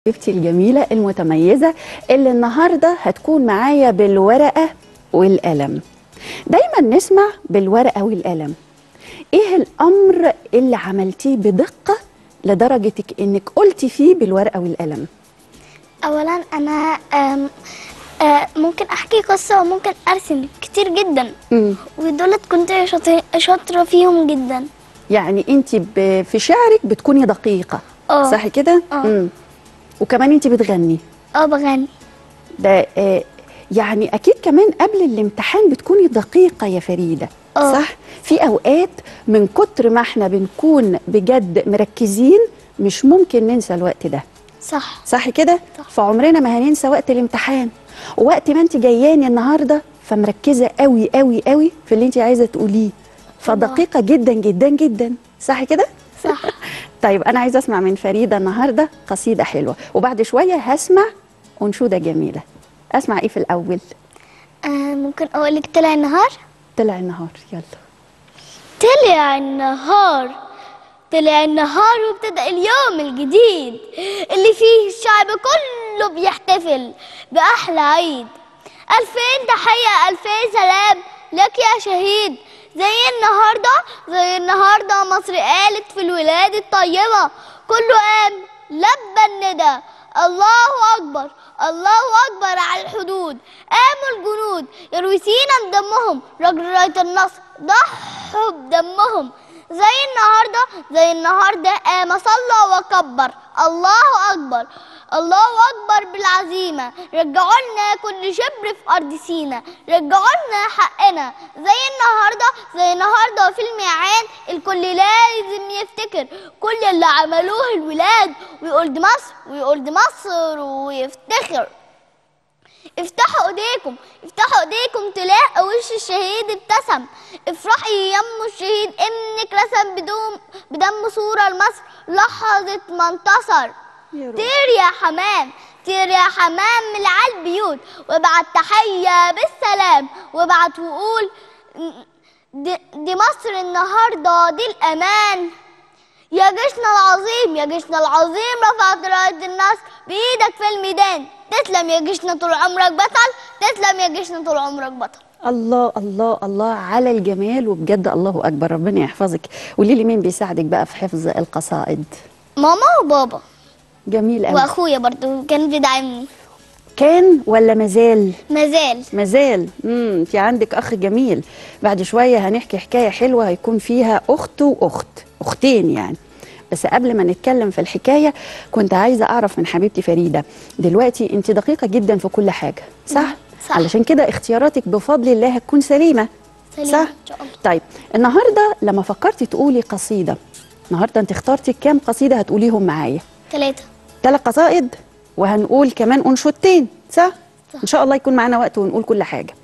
حبيبتي الجميلة المتميزة اللي النهاردة هتكون معايا بالورقة والقلم دايما نسمع بالورقة والقلم ايه الامر اللي عملتيه بدقة لدرجتك انك قلتي فيه بالورقة والقلم اولا انا أم آه، ممكن احكي قصه وممكن ارسم كتير جدا مم. ودولت كنت شاطر- شاطره فيهم جدا يعني انت ب- في شعرك بتكوني دقيقة اه. صح كده اه. مم. وكمان انت بتغني اه بغني ده آه، يعني اكيد كمان قبل الامتحان بتكوني دقيقه يا فريده اه. صح في اوقات من كتر ما احنا بنكون بجد مركزين مش ممكن ننسى الوقت ده صح صح كده صح. فعمرنا ما هننسى وقت الامتحان ووقت ما انت جاياني النهارده فمركزه قوي قوي قوي في اللي انت عايزه تقوليه فدقيقه جدا جدا جدا صح كده صح طيب انا عايزه اسمع من فريده النهارده قصيده حلوه وبعد شويه هسمع انشوده جميله اسمع ايه في الاول آه ممكن اقول لك طلع النهار طلع النهار يلا طلع النهار طلع النهار وابتدأ اليوم الجديد اللي فيه الشعب كله بيحتفل بأحلى عيد ألفين تحية ألفين سلام لك يا شهيد زي النهاردة زي النهاردة مصر قالت في الولاد الطيبة كله قام لبى الندى الله أكبر الله أكبر على الحدود قاموا الجنود يروي سينا بدمهم رجل راية النصر ضحوا بدمهم زي النهارده زي النهارده قام صلى وكبر الله اكبر الله اكبر بالعزيمه رجعوا لنا كل شبر في ارض سينا رجعوا لنا حقنا زي النهارده زي النهارده في الميعاد الكل لازم يفتكر كل اللي عملوه الولاد ويقول دي مصر ويقول دي مصر ويفتخر افتحوا ايديكم افتحوا ايديكم تلاقوا وش الشهيد ابتسم افرحي يم الشهيد ابنك رسم بدون بدم صورة لمصر لحظة ما انتصر يا روح. طير يا حمام طير يا حمام من على البيوت وابعت تحية بالسلام وابعت وقول دي, دي مصر النهاردة دي الأمان يا جيشنا العظيم يا جيشنا العظيم رفعت راية النصر بإيدك في الميدان تسلم يا جيشنا طول عمرك بطل تسلم يا جيشنا طول عمرك بطل الله الله الله على الجمال وبجد الله اكبر ربنا يحفظك قولي لي مين بيساعدك بقى في حفظ القصائد ماما وبابا جميل قوي واخويا برضو كان بيدعمني كان ولا مازال مازال مازال امم في عندك اخ جميل بعد شويه هنحكي حكايه حلوه هيكون فيها اخت واخت اختين يعني بس قبل ما نتكلم في الحكايه كنت عايزه اعرف من حبيبتي فريده دلوقتي انت دقيقه جدا في كل حاجه صح صح. علشان كده اختياراتك بفضل الله هتكون سليمه سليمة صح إن شاء الله. طيب النهارده لما فكرتي تقولي قصيده النهارده انت اخترتي كام قصيده هتقوليهم معايا ثلاثة ثلاث قصائد وهنقول كمان انشودتين صح؟ صح. ان شاء الله يكون معانا وقت ونقول كل حاجه